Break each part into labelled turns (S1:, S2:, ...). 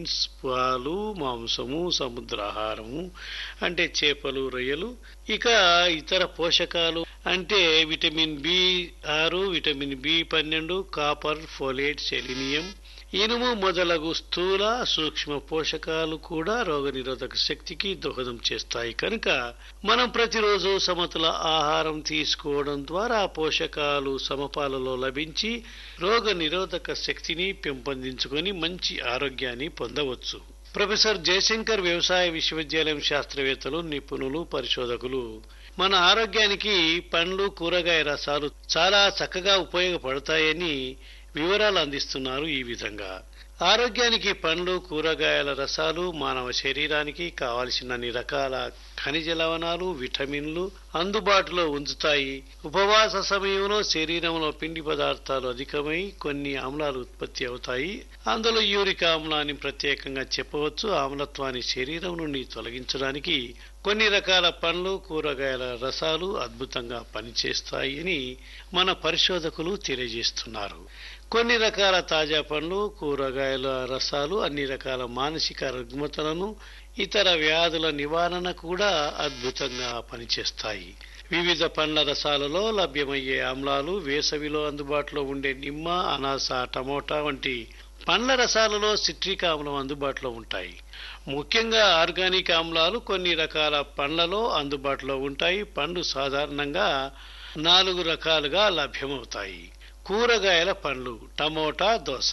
S1: proteins పాలు మాంసము సముద్రాహారము అంటే చేపలు రొయ్యలు ఇక ఇతర పోషకాలు అంటే విటమిన్ బి ఆరు విటమిన్ బి పన్నెండు కాపర్ ఫోలేట్ సెలినియం ఇనుము మొదలగు స్థూల సూక్ష్మ పోషకాలు కూడా రోగనిరోధక శక్తికి దోహదం చేస్తాయి కనుక మనం ప్రతిరోజు సమతుల ఆహారం తీసుకోవడం ద్వారా పోషకాలు సమపాలలో లభించి రోగ నిరోధక శక్తిని పెంపొందించుకొని మంచి ఆరోగ్యాన్ని పొందవచ్చు ప్రొఫెసర్ జయశంకర్ వ్యవసాయ విశ్వవిద్యాలయం శాస్త్రవేత్తలు నిపుణులు పరిశోధకులు మన ఆరోగ్యానికి పండ్లు కూరగాయ రసాలు చాలా చక్కగా ఉపయోగపడతాయని వివరాలు అందిస్తున్నారు ఈ విధంగా ఆరోగ్యానికి పండ్లు కూరగాయల రసాలు మానవ శరీరానికి కావలసినన్ని రకాల ఖనిజ లవణాలు విటమిన్లు అందుబాటులో ఉంచుతాయి ఉపవాస సమయంలో శరీరంలో పిండి పదార్థాలు అధికమై కొన్ని ఆమ్లాలు ఉత్పత్తి అవుతాయి అందులో యూరిక్ ఆమ్లాన్ని ప్రత్యేకంగా చెప్పవచ్చు ఆమ్లత్వాన్ని శరీరం నుండి తొలగించడానికి కొన్ని రకాల పండ్లు కూరగాయల రసాలు అద్భుతంగా పనిచేస్తాయి అని మన పరిశోధకులు తెలియజేస్తున్నారు కొన్ని రకాల తాజా పండ్లు కూరగాయల రసాలు అన్ని రకాల మానసిక రుగ్మతలను ఇతర వ్యాధుల నివారణ కూడా అద్భుతంగా పనిచేస్తాయి వివిధ పండ్ల రసాలలో లభ్యమయ్యే ఆమ్లాలు వేసవిలో అందుబాటులో ఉండే నిమ్మ అనాస టమోటా వంటి పండ్ల రసాలలో సిట్రిక్ ఆమ్లం అందుబాటులో ఉంటాయి ముఖ్యంగా ఆర్గానిక్ ఆమ్లాలు కొన్ని రకాల పండ్లలో అందుబాటులో ఉంటాయి పండు సాధారణంగా నాలుగు రకాలుగా లభ్యమవుతాయి కూరగాయల పండ్లు టమోటా దోస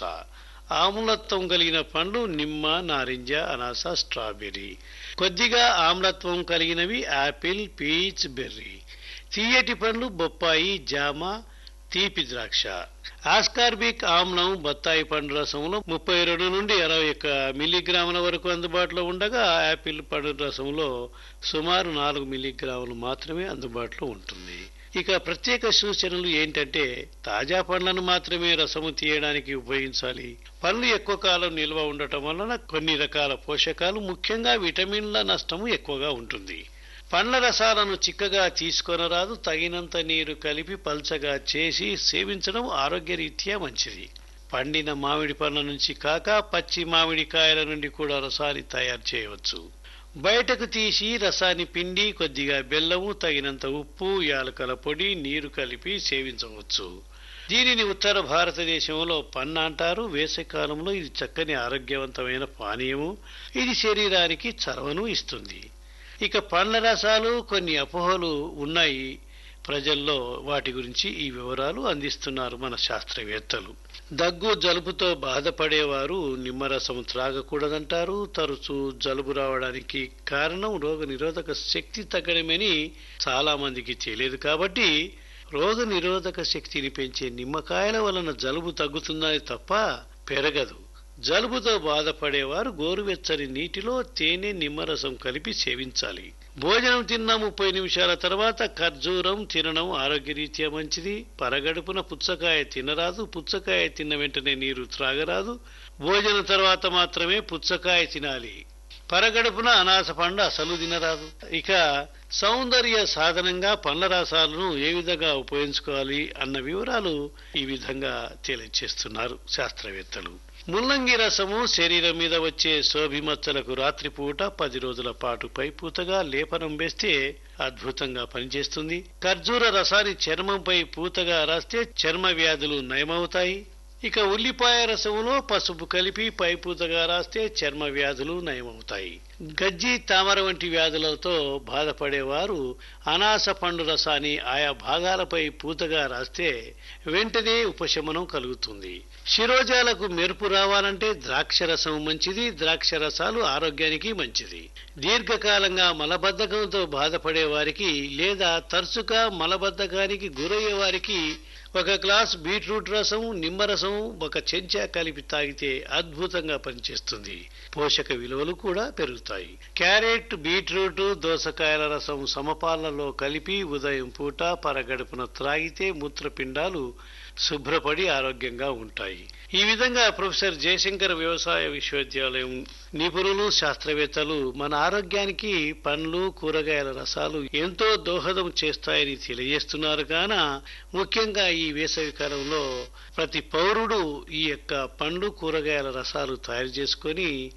S1: ఆమ్లత్వం కలిగిన పండ్లు నిమ్మ నారింజ అనాస స్ట్రాబెర్రీ కొద్దిగా ఆమ్లత్వం కలిగినవి యాపిల్ పీచ్ బెర్రీ తీయటి పండ్లు బొప్పాయి జామ తీపి ద్రాక్ష ఆస్కార్బిక్ ఆమ్లం బత్తాయి పండు రసంలో ముప్పై రెండు నుండి అరవై ఒక్క మిల్లీగ్రాముల వరకు అందుబాటులో ఉండగా యాపిల్ పండు రసంలో సుమారు నాలుగు మిల్లీగ్రాములు మాత్రమే అందుబాటులో ఉంటుంది ఇక ప్రత్యేక సూచనలు ఏంటంటే తాజా పండ్లను మాత్రమే రసము తీయడానికి ఉపయోగించాలి పండ్లు ఎక్కువ కాలం నిల్వ ఉండటం వలన కొన్ని రకాల పోషకాలు ముఖ్యంగా విటమిన్ల నష్టము ఎక్కువగా ఉంటుంది పండ్ల రసాలను చిక్కగా తీసుకొనరాదు తగినంత నీరు కలిపి పల్చగా చేసి సేవించడం ఆరోగ్యరీత్యా మంచిది పండిన మామిడి పండ్ల నుంచి కాక పచ్చి మామిడి కాయల నుండి కూడా రసాన్ని తయారు చేయవచ్చు బయటకు తీసి రసాన్ని పిండి కొద్దిగా బెల్లము తగినంత ఉప్పు యాలకల పొడి నీరు కలిపి సేవించవచ్చు దీనిని ఉత్తర భారతదేశంలో పన్న అంటారు వేసవికాలంలో ఇది చక్కని ఆరోగ్యవంతమైన పానీయము ఇది శరీరానికి చరవను ఇస్తుంది ఇక పండ్ల రసాలు కొన్ని అపోహలు ఉన్నాయి ప్రజల్లో వాటి గురించి ఈ వివరాలు అందిస్తున్నారు మన శాస్త్రవేత్తలు దగ్గు జలుబుతో బాధపడేవారు నిమ్మరసం త్రాగకూడదంటారు తరచూ జలుబు రావడానికి కారణం రోగ నిరోధక శక్తి తగ్గడమని చాలా మందికి తెలియదు కాబట్టి రోగ నిరోధక శక్తిని పెంచే నిమ్మకాయల వలన జలుబు తగ్గుతుందని తప్ప పెరగదు జలుబుతో బాధపడేవారు గోరువెచ్చని నీటిలో తేనె నిమ్మరసం కలిపి సేవించాలి భోజనం తిన్న ముప్పై నిమిషాల తర్వాత ఖర్జూరం తినడం ఆరోగ్యరీత్యా మంచిది పరగడుపున పుచ్చకాయ తినరాదు పుచ్చకాయ తిన్న వెంటనే నీరు త్రాగరాదు భోజనం తర్వాత మాత్రమే పుచ్చకాయ తినాలి పరగడుపున అనాస పండు అసలు తినరాదు ఇక సౌందర్య సాధనంగా పండ్ల రసాలను ఏ విధంగా ఉపయోగించుకోవాలి అన్న వివరాలు ఈ విధంగా తెలియచేస్తున్నారు శాస్త్రవేత్తలు ముల్లంగి రసము శరీరం మీద వచ్చే శోభిమచ్చలకు రాత్రిపూట పది రోజుల పాటు పైపూతగా లేపనం వేస్తే అద్భుతంగా పనిచేస్తుంది ఖర్జూర రసాన్ని చర్మంపై పూతగా రాస్తే చర్మ వ్యాధులు నయమవుతాయి ఇక ఉల్లిపాయ రసములో పసుపు కలిపి పైపూతగా రాస్తే చర్మ వ్యాధులు నయమవుతాయి గజ్జి తామర వంటి వ్యాధులతో బాధపడేవారు అనాస పండు రసాన్ని ఆయా భాగాలపై పూతగా రాస్తే వెంటనే ఉపశమనం కలుగుతుంది శిరోజాలకు మెరుపు రావాలంటే ద్రాక్ష రసం మంచిది ద్రాక్ష రసాలు ఆరోగ్యానికి మంచిది దీర్ఘకాలంగా మలబద్ధకంతో బాధపడే వారికి లేదా తరచుగా మలబద్ధకానికి గురయ్యే వారికి ఒక గ్లాస్ బీట్రూట్ రసం నిమ్మరసం ఒక చెంచా కలిపి తాగితే అద్భుతంగా పనిచేస్తుంది పోషక విలువలు కూడా పెరుగుతాయి క్యారెట్ బీట్రూట్ దోసకాయల రసం సమపాలలో కలిపి ఉదయం పూట పరగడుపున త్రాగితే మూత్రపిండాలు శుభ్రపడి ఆరోగ్యంగా ఉంటాయి ఈ విధంగా ప్రొఫెసర్ జయశంకర్ వ్యవసాయ విశ్వవిద్యాలయం నిపుణులు శాస్త్రవేత్తలు మన ఆరోగ్యానికి పండ్లు కూరగాయల రసాలు ఎంతో దోహదం చేస్తాయని తెలియజేస్తున్నారు కాన ముఖ్యంగా ఈ వేసవి కాలంలో ప్రతి పౌరుడు ఈ యొక్క పండ్లు కూరగాయల రసాలు తయారు చేసుకొని